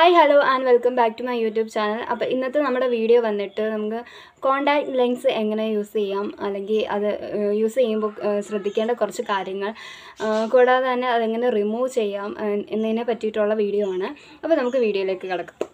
hi hello and welcome back to my YouTube channel അപ്പോൾ ഇന്നത്തെ നമ്മുടെ വീഡിയോ വന്നിട്ട് നമുക്ക് കോണ്ടാക്ട് ലെൻസ് എങ്ങനെ യൂസ് ചെയ്യാം അല്ലെങ്കിൽ അത് യൂസ് ചെയ്യുമ്പോൾ ശ്രദ്ധിക്കേണ്ട കുറച്ച് കാര്യങ്ങൾ ആ, കൂടാതെ തന്നെ അതെങ്ങനെ റിമൂവ് ചെയ്യാം ആ, എന്നതിനെ പറ്റിയിട്ടുള്ള വീഡിയോ ആണ് അപ്പോൾ നമുക്ക് വീഡിയോയിലേക്ക് കിടക്കാം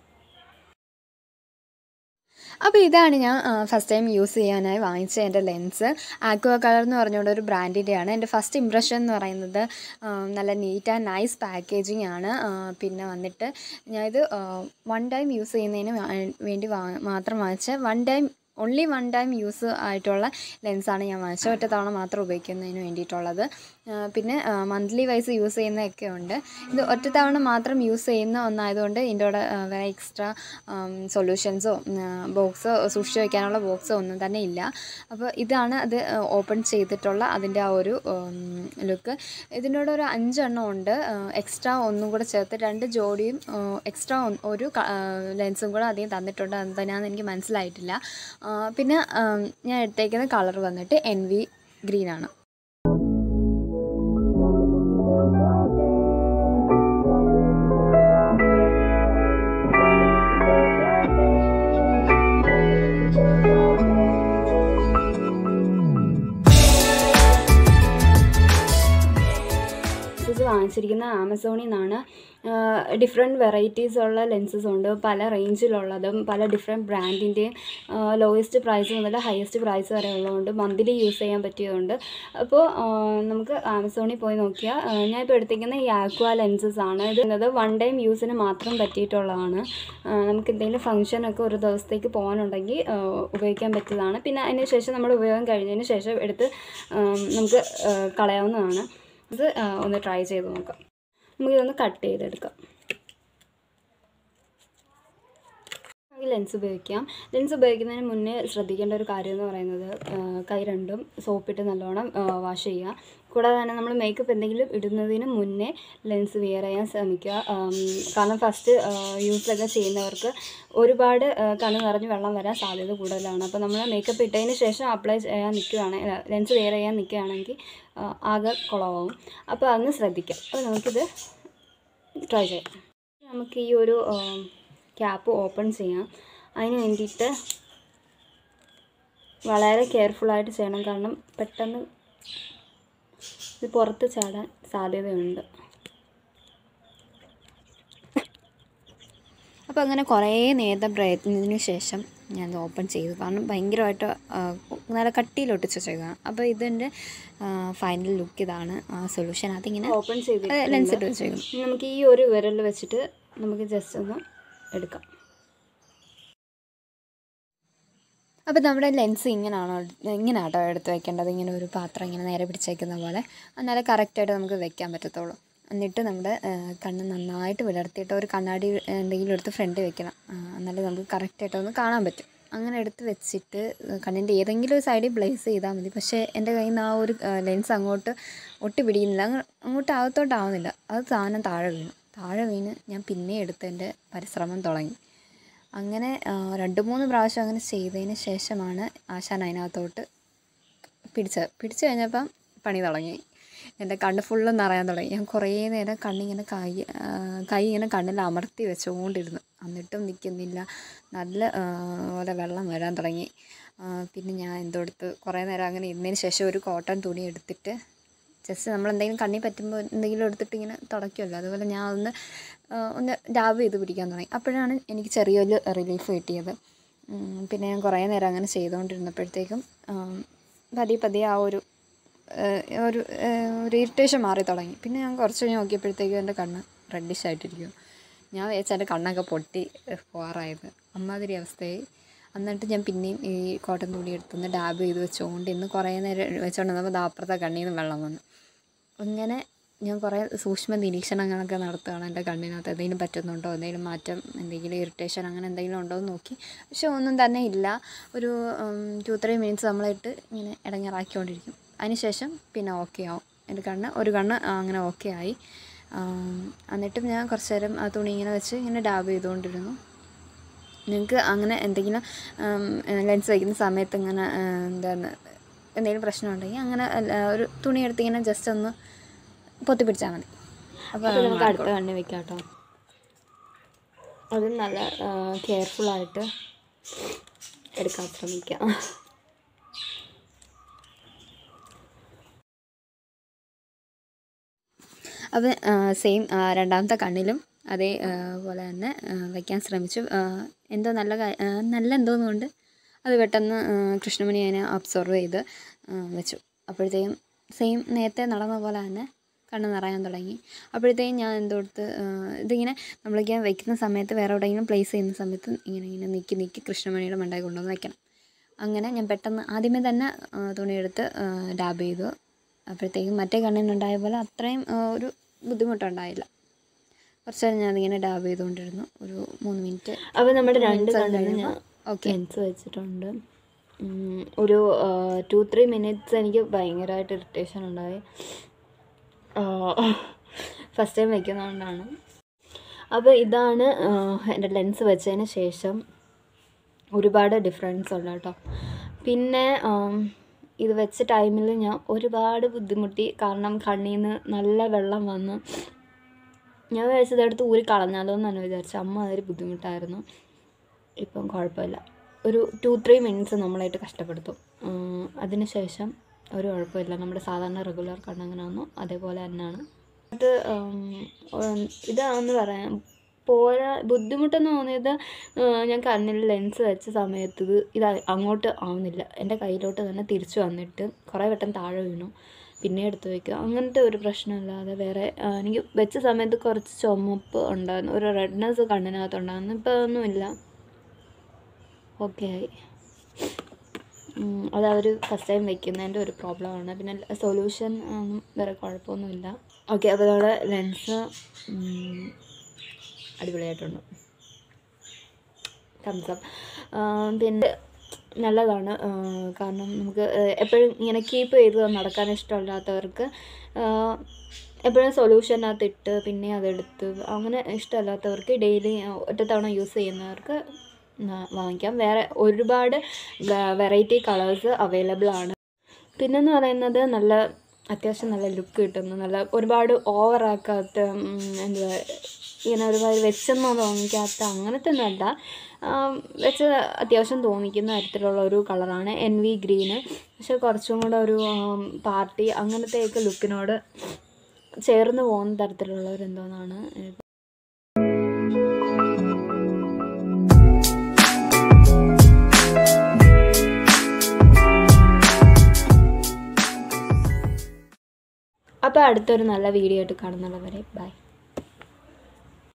അപ്പോൾ ഇതാണ് ഞാൻ ഫസ്റ്റ് ടൈം യൂസ് ചെയ്യാനായി വാങ്ങിച്ച എൻ്റെ ലെൻസ് ആക്വ കളർ എന്ന് പറഞ്ഞുകൊണ്ട് ഒരു ബ്രാൻഡിൻ്റെയാണ് എൻ്റെ ഫസ്റ്റ് ഇമ്പ്രഷൻ എന്ന് പറയുന്നത് ആ, നല്ല നീറ്റ് ആൻഡ് നൈസ് പാക്കേജിങ് ആണ് ആ, പിന്നെ വന്നിട്ട് ഞാൻ ഇത് വൺ ടൈം യൂസ് ചെയ്യുന്നതിന് വാ- വേണ്ടി വാ മാത്രം വാങ്ങിച്ച one time only one time use ആയിട്ടുള്ള ലെൻസാണ് ഞാൻ വാങ്ങിച്ചത് ഒറ്റ തവണ മാത്രം ഉപയോഗിക്കുന്നതിന് വേണ്ടിയിട്ടുള്ളത് ആ, പിന്നെ മന്ത്ലി വൈസ് യൂസ് ചെയ്യുന്നതൊക്കെ ഉണ്ട് ഇത് ഒറ്റ തവണ മാത്രം യൂസ് ചെയ്യുന്ന ഒന്നായതുകൊണ്ട് ഇതിൻ്റെ കൂടെ ആ, വേറെ എക്സ്ട്രാ സൊല്യൂഷൻസോ ബോക്സോ സൂക്ഷിച്ച് വയ്ക്കാനുള്ള ബോക്സോ ഒന്നും തന്നെ ഇല്ല അപ്പോൾ ഇതാണ് അത് ഓപ്പൺ ചെയ്തിട്ടുള്ള അതിൻ്റെ ആ ഒരു ലുക്ക് ഇതിൻ്റെ കൂടെ ഒരു അഞ്ചെണ്ണം ഉണ്ട് എക്സ്ട്രാ ഒന്നും കൂടെ ചേർത്ത് രണ്ട് ജോഡിയും എക്സ്ട്രാ ഒരു ലെൻസും കൂടെ അധികം തന്നിട്ടുണ്ട് എന്തിനാന്ന് എനിക്ക് മനസ്സിലായിട്ടില്ല ആ, പിന്നെ ആ, ഞാൻ എടുത്തേക്കുന്ന കളർ വന്നിട്ട് എൻ വി ഗ്രീനാണ് ലെൻസസ് വാങ്ങിച്ചിരിക്കുന്ന ആമസോണിൽ നിന്നാണ് ഡിഫറെൻറ്റ് വെറൈറ്റീസ് ഉള്ള ലെൻസസ് ഉണ്ട് പല റേഞ്ചിലുള്ളതും പല ഡിഫറെൻറ്റ് ബ്രാൻഡിൻ്റെയും ലോവസ്റ്റ് പ്രൈസ് മുതൽ ഹയസ്റ്റ് പ്രൈസ് വരെ ഉള്ളതുകൊണ്ട് മന്ത്ലി യൂസ് ചെയ്യാൻ പറ്റിയതുകൊണ്ട് അപ്പോൾ ആ, നമുക്ക് ആമസോണിൽ പോയി നോക്കിയാൽ ആ, ഞാൻ ഇപ്പോൾ എടുത്തിരിക്കുന്ന ഈ ആക്വ ലെൻസസ് ആണ് ഇത് എന്നത് വൺ ടൈം യൂസിന് മാത്രം പറ്റിയിട്ടുള്ളതാണ് ആ, നമുക്ക് എന്തെങ്കിലും ഫംഗ്ഷനൊക്കെ ഒരു ദിവസത്തേക്ക് പോകാനുണ്ടെങ്കിൽ ആ, ഉപയോഗിക്കാൻ പറ്റിയതാണ് പിന്നെ അതിന് ശേഷം നമ്മുടെ ഉപയോഗം കഴിഞ്ഞതിന് ശേഷം എടുത്ത് ആ, നമുക്ക് ആ, കളയാവുന്നതാണ് ഇത് ആ, ഒന്ന് ട്രൈ ചെയ്ത് നോക്കാം നമുക്കിതൊന്ന് കട്ട് ചെയ്തെടുക്കാം ഈ ലെൻസ് ഉപയോഗിക്കാം ലെൻസ് ഉപയോഗിക്കുന്നതിന് മുന്നേ ശ്രദ്ധിക്കേണ്ട ഒരു കാര്യം എന്ന് പറയുന്നത് ആ, കൈ രണ്ടും സോപ്പിട്ട് നല്ലോണം വാഷ് ചെയ്യുക കൂടാതെ തന്നെ നമ്മൾ മേക്കപ്പ് എന്തെങ്കിലും ഇടുന്നതിന് മുന്നേ ലെൻസ് വെയർ ചെയ്യാൻ ശ്രമിക്കുക ആം, കാരണം ഫസ്റ്റ് യൂസൊക്കെ ചെയ്യുന്നവർക്ക് ഒരുപാട് ആ, കണ്ണ് നിറഞ്ഞ് വെള്ളം വരാൻ സാധ്യത കൂടുതലാണ് അപ്പോൾ നമ്മൾ മേക്കപ്പ് ഇട്ടതിന് ശേഷം അപ്ലൈ ചെയ്യാൻ നിൽക്കുകയാണെങ്കിൽ ലെൻസ് വെയർ ചെയ്യാൻ നിൽക്കുകയാണെങ്കിൽ ആ, ആകെ കുളമാവും അപ്പോൾ അതൊന്ന് ശ്രദ്ധിക്കാം അപ്പോൾ നമുക്കിത് ട്രൈ ചെയ്യാം നമുക്ക് ഈ ഒരു ക്യാപ്പ് ഓപ്പൺ ചെയ്യാം അതിന് വേണ്ടിയിട്ട് വളരെ കെയർഫുള്ളായിട്ട് ചെയ്യണം കാരണം പെട്ടെന്ന് ഇത് പുറത്ത് ചാടാൻ സാധ്യതയുണ്ട് അപ്പോൾ അങ്ങനെ കുറേ നേരത്തെ പ്രയത്നത്തിന് ശേഷം ഞാൻ ഇത് ഓപ്പൺ ചെയ്തു കാരണം ഭയങ്കരമായിട്ട് ആ, നല്ല കട്ടിയിലൊട്ടിച്ച് ചെയ്തതാണ് അപ്പോൾ ഇതിൻ്റെ ഫൈനൽ ലുക്ക് ഇതാണ് സൊല്യൂഷൻ അതിങ്ങനെ ഓപ്പൺ ചെയ്ത് ലെൻസ് ഇട്ട് വെച്ചേക്കും നമുക്ക് ഈ ഒരു വിരൽ വെച്ചിട്ട് നമുക്ക് ജസ്റ്റ് ഒന്ന് എടുക്കാം അപ്പോൾ നമ്മുടെ ലെൻസ് ഇങ്ങനെയാണോ ഇങ്ങനെ ആട്ടോ എടുത്ത് വെക്കേണ്ടത് ഇങ്ങനെ ഒരു പാത്രം ഇങ്ങനെ നേരെ പിടിച്ചേക്കുന്ന പോലെ എന്നാലേ കറക്റ്റായിട്ട് നമുക്ക് വെക്കാൻ പറ്റത്തുള്ളൂ എന്നിട്ട് നമ്മുടെ ആ, കണ്ണ് നന്നായിട്ട് വിടർത്തിയിട്ട് ഒരു കണ്ണാടി എന്തെങ്കിലും എടുത്ത് ഫ്രണ്ട് വെക്കണം ആ, എന്നാലേ നമുക്ക് കറക്റ്റായിട്ട് ഒന്ന് കാണാൻ പറ്റും അങ്ങനെ എടുത്ത് വെച്ചിട്ട് കണ്ണിൻ്റെ ഏതെങ്കിലും ഒരു സൈഡിൽ പ്ലേസ് ചെയ്താൽ മതി പക്ഷേ എൻ്റെ കയ്യിൽ നിന്ന് ആ ഒരു ലെൻസ് അങ്ങോട്ട് ഒട്ടി പിടിക്കുന്നില്ല അങ്ങ് അങ്ങോട്ട് അകത്തോട്ടാവുന്നില്ല അത് സാധനം താഴെ വീണു താഴെ വീണ് ഞാൻ പിന്നെ എടുത്ത് എൻ്റെ പരിശ്രമം തുടങ്ങി അങ്ങനെ ആ, രണ്ട് മൂന്ന് പ്രാവശ്യം അങ്ങനെ ചെയ്തതിന് ശേഷമാണ് ആശാൻ അതിനകത്തോട്ട് പിടിച്ചത് പിടിച്ചു കഴിഞ്ഞപ്പം പണി തുടങ്ങി എൻ്റെ കണ്ണ് ഫുള്ള് നിറയാൻ തുടങ്ങി ഞാൻ കുറേ നേരം കണ്ണിങ്ങനെ കൈ ആ, കൈ ഇങ്ങനെ കണ്ണിൽ അമർത്തി വെച്ചുകൊണ്ടിരുന്നു എന്നിട്ടും നിൽക്കുന്നില്ല നല്ല ആ, പോലെ വെള്ളം വരാൻ തുടങ്ങി ആ, പിന്നെ ഞാൻ എന്തോടുത്ത് കുറേ നേരം അങ്ങനെ ഇരുന്നതിന് ശേഷം ഒരു കോട്ടൺ തുണി എടുത്തിട്ട് ജസ്റ്റ് നമ്മൾ എന്തെങ്കിലും കണ്ണിൽ പറ്റുമ്പോൾ എന്തെങ്കിലും എടുത്തിട്ട് ഇങ്ങനെ തുടയ്ക്കുമല്ലോ അതുപോലെ ഞാൻ ഒന്ന് ആ, ഒന്ന് ഡാബ് ചെയ്ത് പിടിക്കാൻ തുടങ്ങി അപ്പോഴാണ് എനിക്ക് ചെറിയൊരു റിലീഫ് കിട്ടിയത് ഉം, പിന്നെ ഞാൻ കുറേ നേരം അങ്ങനെ ചെയ്തുകൊണ്ടിരുന്നപ്പോഴത്തേക്കും ആം, പതിയെ പതിയെ ആ ഒരു ആ, ഒരു ആ, ഒരു ഇറിറ്റേഷൻ മാറി തുടങ്ങി പിന്നെ ഞാൻ കുറച്ച് കഴിഞ്ഞ് നോക്കിയപ്പോഴത്തേക്കും എൻ്റെ കണ്ണ് റെഡിഷ് ആയിട്ടിരിക്കും ഞാൻ വിചാരിച്ച എൻ്റെ കണ്ണൊക്കെ പൊട്ടി ഏഹ്, പോകാറായത് അമ്മാതിരി അവസ്ഥയായി എന്നിട്ട് ഞാൻ പിന്നെയും ഈ കോട്ടൺ തുണി എടുത്തുനിന്ന് ഡാബ് ചെയ്ത് വെച്ചുകൊണ്ട് ഇന്ന് കുറേ നേരം വെച്ചുകൊണ്ട് വന്നപ്പോൾ ദാ അപ്പുറത്തെ കണ്ണിൽ നിന്ന് വെള്ളം വന്നു അങ്ങനെ ഞാൻ കുറേ സൂക്ഷ്മ നിരീക്ഷണങ്ങളൊക്കെ നടത്തുകയാണ് എൻ്റെ കണ്ണിനകത്ത് എന്തെങ്കിലും പറ്റുന്നുണ്ടോ എന്തെങ്കിലും മാറ്റം എന്തെങ്കിലും ഇറിറ്റേഷൻ അങ്ങനെ എന്തെങ്കിലും ഉണ്ടോ എന്ന് നോക്കി പക്ഷെ ഒന്നും തന്നെ ഇല്ല ഒരു ടു ത്രീ മിനിറ്റ്സ് നമ്മളിട്ട് ഇങ്ങനെ ഇടങ്ങേറാക്കിക്കൊണ്ടിരിക്കും അതിനുശേഷം പിന്നെ ഓക്കെ ആവും എൻ്റെ കണ്ണ് ഒരു കണ്ണ് അങ്ങനെ ഓക്കെ ആയി ആം, എന്നിട്ടും ഞാൻ കുറച്ച് നേരം ആ തുണി ഇങ്ങനെ വെച്ച് ഇങ്ങനെ ഡാബ് ചെയ്തുകൊണ്ടിരുന്നു നിങ്ങൾക്ക് അങ്ങനെ എന്തെങ്കിലും ലെൻസ് വയ്ക്കുന്ന സമയത്ത് ഇങ്ങനെ ആ, എന്താണ് എന്തെങ്കിലും പ്രശ്നമുണ്ടെങ്കിൽ അങ്ങനെ അല്ല, ഒരു തുണി എടുത്ത് ഇങ്ങനെ ജസ്റ്റ് ഒന്ന് പൊത്തി പിടിച്ചാൽ മതി അപ്പോൾ അപ്പോൾ നമുക്ക് അടുത്ത കണ്ണ് വെക്കാം കേട്ടോ അത് നല്ല കെയർഫുള്ളായിട്ട് എടുക്കാൻ ശ്രമിക്കാം അപ്പോൾ സെയിം രണ്ടാമത്തെ കണ്ണിലും അതേ ആ, പോലെ തന്നെ ആ, വയ്ക്കാൻ ശ്രമിച്ചു ആ, എന്തോ നല്ല കാ- ആ, നല്ല എന്തോന്നുകൊണ്ട് അത് പെട്ടെന്ന് ആ, കൃഷ്ണമണി അതിനെ അബ്സോർവ് ചെയ്ത് ആ, വെച്ചു അപ്പോഴത്തേക്കും സെയിം നേരത്തെ നടന്ന പോലെ തന്നെ കണ്ണ് നിറയാൻ തുടങ്ങി അപ്പോഴത്തേക്കും ഞാൻ എന്തോടുത്ത് ഇതിങ്ങനെ നമ്മളിങ്ങനെ വെക്കുന്ന സമയത്ത് വേറെ എവിടെയെങ്കിലും പ്ലേസ് ചെയ്യുന്ന സമയത്ത് ഇങ്ങനെ ഇങ്ങനെ നീക്കി നീക്കി കൃഷ്ണമണിയുടെ മണ്ടായി കൊണ്ടുവന്ന് വെക്കണം അങ്ങനെ ഞാൻ പെട്ടെന്ന് ആദ്യമേ തന്നെ ആ, തുണിയെടുത്ത് ഡാബ് ചെയ്തു അപ്പോഴത്തേക്കും മറ്റേ കണ്ണിനുണ്ടായ പോലെ അത്രയും ആ, ഒരു ബുദ്ധിമുട്ടുണ്ടായില്ല കുറച്ച് നേരം ഞാനിങ്ങനെ ഡാബ് ചെയ്തുകൊണ്ടിരുന്നു ഒരു മൂന്ന് മിനിറ്റ് അപ്പോൾ നമ്മുടെ രണ്ട് minutes അത് കണ്ണിന് കഴിയുമ്പോൾ ഞാൻ ഓക്കെ ലെൻസ് വെച്ചിട്ടുണ്ട് ഉം, ഒരു ടു ത്രീ മിനിറ്റ്സ് എനിക്ക് ഭയങ്കരമായിട്ട് ഇറിറ്റേഷൻ ഉണ്ടായി ഫസ്റ്റ് ടൈം വെക്കുന്നതുകൊണ്ടാണ് അപ്പോൾ ഇതാണ് ആ, എൻ്റെ ലെൻസ് വെച്ചതിന് ശേഷം ഒരുപാട് ഡിഫറൻസ് ഉണ്ട് കേട്ടോ പിന്നെ ആം, ഇത് വെച്ച ടൈമിൽ ഞാൻ ഒരുപാട് ബുദ്ധിമുട്ടി കാരണം കണ്ണിൽ നിന്ന് നല്ല വെള്ളം വന്ന് ഞാൻ വിചാരിച്ചത് എടുത്ത് ഊരി കളഞ്ഞാലോ എന്നാണ് വിചാരിച്ചത് അമ്മ അതൊരു ബുദ്ധിമുട്ടായിരുന്നു ഇപ്പം കുഴപ്പമില്ല ഒരു ടു ത്രീ മിനിറ്റ്സ് നമ്മളായിട്ട് കഷ്ടപ്പെടുത്തും ഉം, അതിനുശേഷം ഒരു കുഴപ്പമില്ല നമ്മുടെ സാധാരണ റെഗുലർ കണ്ണങ്ങനെ വന്നു അതേപോലെ തന്നെയാണ് അത് ഉം, ഉം, ഇതാണെന്ന് പറയാം പോരാ ബുദ്ധിമുട്ടെന്ന് തോന്നിയത് ഉം, ഞാൻ കണ്ണിൽ ലെൻസ് വെച്ച സമയത്ത് ഇത് ഇത് അങ്ങോട്ട് ആവുന്നില്ല എൻ്റെ കയ്യിലോട്ട് തന്നെ തിരിച്ചു വന്നിട്ട് കുറേ വട്ടം താഴെ വീണു പിന്നെ എടുത്ത് വയ്ക്കുക അങ്ങനത്തെ ഒരു പ്രശ്നമില്ലാതെ വേറെ ആ, എനിക്ക് വെച്ച സമയത്ത് കുറച്ച് ചുമപ്പ് ഉണ്ടായിരുന്നു ഒരു റെഡ്നെസ് കണ്ണിനകത്ത് ഉണ്ടായിരുന്നു ഇപ്പോൾ അതൊന്നുമില്ല ഓക്കെ ആയി ഉം, അത് അവർ ഫസ്റ്റ് ടൈം വെക്കുന്നതിൻ്റെ ഒരു പ്രോബ്ലമാണ് പിന്നെ സൊല്യൂഷൻ ഒന്നും വേറെ കുഴപ്പമൊന്നുമില്ല ഓക്കെ അപ്പോൾ നമ്മുടെ ലെൻസ് അടിപൊളിയായിട്ടുണ്ട് തംസപ്പ് പിന്നെ നല്ലതാണ് ആ, കാരണം നമുക്ക് എപ്പോഴും ഇങ്ങനെ കീപ്പ് ചെയ്ത് നടക്കാൻ ഇഷ്ടമല്ലാത്തവർക്ക് എപ്പോഴും സൊല്യൂഷനകത്ത് ഇട്ട് പിന്നെ അതെടുത്ത് അങ്ങനെ ഇഷ്ടമല്ലാത്തവർക്ക് ഡെയിലി ഒറ്റ തവണ യൂസ് ചെയ്യുന്നവർക്ക് ന- വാങ്ങിക്കാം വേറെ ഒരുപാട് വെറൈറ്റി കളേഴ്സ് അവൈലബിൾ ആണ് പിന്നെന്ന് പറയുന്നത് നല്ല അത്യാവശ്യം നല്ല ലുക്ക് കിട്ടുന്നു നല്ല ഒരുപാട് ഓവറാക്കാത്ത എന്തുവാ ഇങ്ങനെ ഒരുപാട് വെച്ചെന്നോ തോന്നിക്കാത്ത അങ്ങനത്തെ ഒന്നുമല്ല ആം, വെച്ച് അത്യാവശ്യം തോന്നിക്കുന്ന തരത്തിലുള്ള ഒരു കളറാണ് എൻ വി ഗ്രീന് പക്ഷെ കുറച്ചും കൂടെ ഒരു ആം, പാർട്ടി അങ്ങനത്തെയൊക്കെ ലുക്കിനോട് ചേർന്ന് പോകുന്ന തരത്തിലുള്ള ഒരു എന്തോന്നാണ് എനിക്ക് അപ്പോൾ അടുത്തൊരു നല്ല വീഡിയോ ആയിട്ട് കാണുന്നത് വരെ ബൈ